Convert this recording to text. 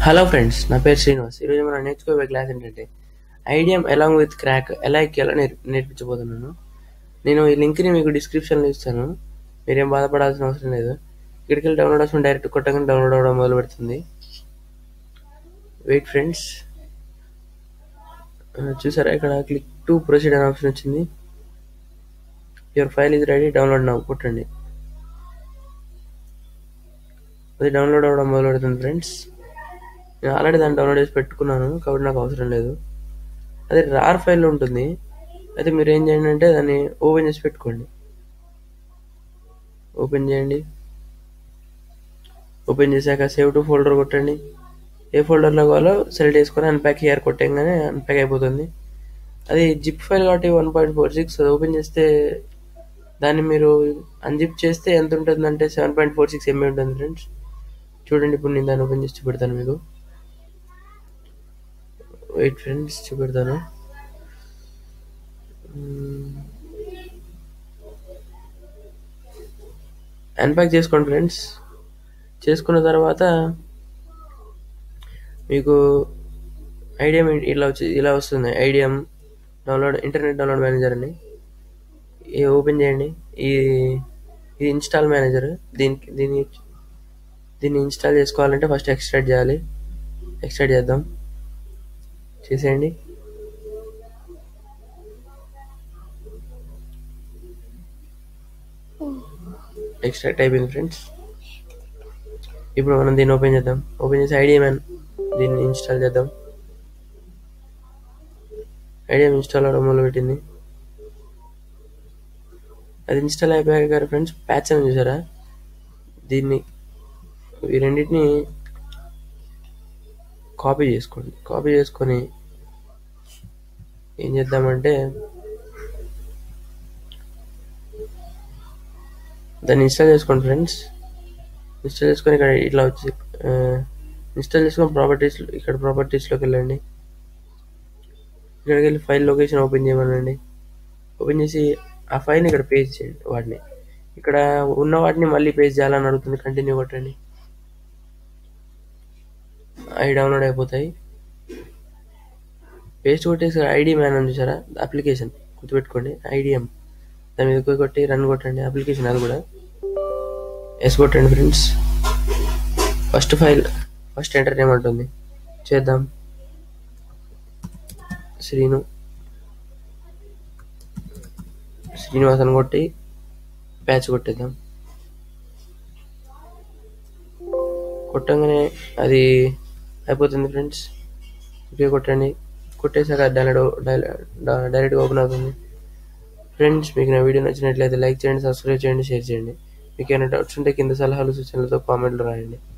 hello friends నా పేరు శ్రీనివాస్ ఈరోజు మనం నేర్చుకోబోయే క్లాస్ ఏంటంటే ఐడియం అలాంగ్ విత్ క్రాక్ ఎలా ఎక్కేయాలో నేర్ నేర్పించబోతున్నాను నేను ఈ లింక్ని మీకు డిస్క్రిప్షన్లో ఇస్తాను మీరేం బాధపడాల్సిన అవసరం లేదు ఇక్కడికి వెళ్ళి డౌన్లోడ్ అవసరం డైరెక్ట్ కొట్టగానే డౌన్లోడ్ అవ్వడం మొదలు పెడుతుంది వెయిట్ ఫ్రెండ్స్ చూసారా ఇక్కడ క్లిక్ టు ప్రొసీడ్ అనే ఆప్షన్ వచ్చింది యువర్ ఫైల్ ఇది రెడీ డౌన్లోడ్ నవ్వు కొట్టండి అది డౌన్లోడ్ అవ్వడం మొదలు పెడుతుంది ఫ్రెండ్స్ నేను ఆల్రెడీ దాన్ని డౌన్లోడ్ చేసి పెట్టుకున్నాను కాబట్టి నాకు అవసరం లేదు అది రార్ ఫైల్ ఉంటుంది అయితే మీరు ఏం చేయండి అంటే దాన్ని ఓపెన్ చేసి పెట్టుకోండి ఓపెన్ చేయండి ఓపెన్ చేశాక సేవ్ టు ఫోల్డర్ కొట్టండి ఏ ఫోల్డర్లో కావాలో సెలెక్ట్ చేసుకొని అన్ప్యాక్ హియర్ కొట్టంగానే అన్ప్యాక్ అయిపోతుంది అది జిప్ ఫైల్ కాబట్టి one point four six open చేస్తే దాన్ని మీరు అన్జిప్ చేస్తే ఎంత ఉంటుందంటే seven point four six MB ఉంటుంది ఫ్రెండ్స్ చూడండి ఇప్పుడు నేను దాన్ని ఓపెన్ చేసి చూపెడతాను మీకు వెయిట్ ఫ్రెండ్స్ చూపెడతాను అన్ప్యాక్ చేసుకోండి ఫ్రెండ్స్ చేసుకున్న తర్వాత మీకు ఐడియం ఇలా వచ్చి ఇలా వస్తుంది IDM download internet download manager అని ఇది ఓపెన్ చేయండి ఈ ఇది ఇన్స్టాల్ మేనేజర్ దీనికి దీన్ని దీన్ని ఇన్స్టాల్ చేసుకోవాలంటే ఫస్ట్ ఎక్స్ట్రాక్ట్ చేయాలి ఎక్స్ట్రాక్ట్ చేద్దాం చేసేయండి ఎక్స్ట్రాక్ట్ అయిపోయింది ఫ్రెండ్స్ ఇప్పుడు మనం దీన్ని ఓపెన్ చేద్దాం ఓపెన్ చేసి ఐడిఎంఎన్ దీన్ని ఇన్స్టాల్ చేద్దాం ఐడిఎం ఇన్స్టాల్ అవడం మొదలుపెట్టింది అది ఇన్స్టాల్ అయిపోయాక గారు ఫ్రెండ్స్ ప్యాచ్ అని చూసారా దీన్ని ఈ రెండింటిని కాపీ చేసుకోండి కాపీ చేసుకొని ఏం చేద్దామంటే దాన్ని ఇన్స్టాల్ చేసుకోండి ఫ్రెండ్స్ ఇన్స్టాల్ చేసుకొని ఇక్కడ ఇట్లా వచ్చి ఇన్స్టాల్ చేసుకొని ప్రాపర్టీస్ ఇక్కడ ప్రాపర్టీస్లోకి వెళ్ళండి ఇక్కడికి వెళ్ళి ఫైల్ లొకేషన్ ఓపెన్ చేయమనండి ఓపెన్ చేసి ఆ ఫైల్ని ఇక్కడ పేజ్ చేయండి వాటిని ఇక్కడ ఉన్న వాటిని మళ్ళీ పేజ్ చేయాలని అడుగుతుంది కంటిన్యూ కొట్టండి అవి డౌన్లోడ్ అయిపోతాయి పేస్ట్ కొట్టేసి ఐడి మ్యాన్ అని చూసారా అప్లికేషన్ గుర్తుపెట్టుకోండి ఐడిఎం దాని మీద కొట్టి రన్ కొట్టండి అప్లికేషన్ అది కూడా ఎస్ కొట్టండి friends first file first enter చేయమంటుంది చేద్దాం శ్రీను శ్రీనివాసన్ కొట్టి ప్యాచ్ కొట్టేద్దాం కొట్టంగానే అది అయిపోతుంది ఫ్రెండ్స్ ఓకే కొట్టండి కొట్టేసాక డైరెక్ట్ డైరెక్ట్గా ఓపెన్ అవుతుంది ఫ్రెండ్స్ మీకు నా వీడియో నచ్చినట్లయితే లైక్ చేయండి సబ్స్క్రైబ్ చేయండి షేర్ చేయండి మీకు ఏమైనా డౌట్స్ ఉంటే కింద సలహాలు సూచనలతో కామెంట్లు రాయండి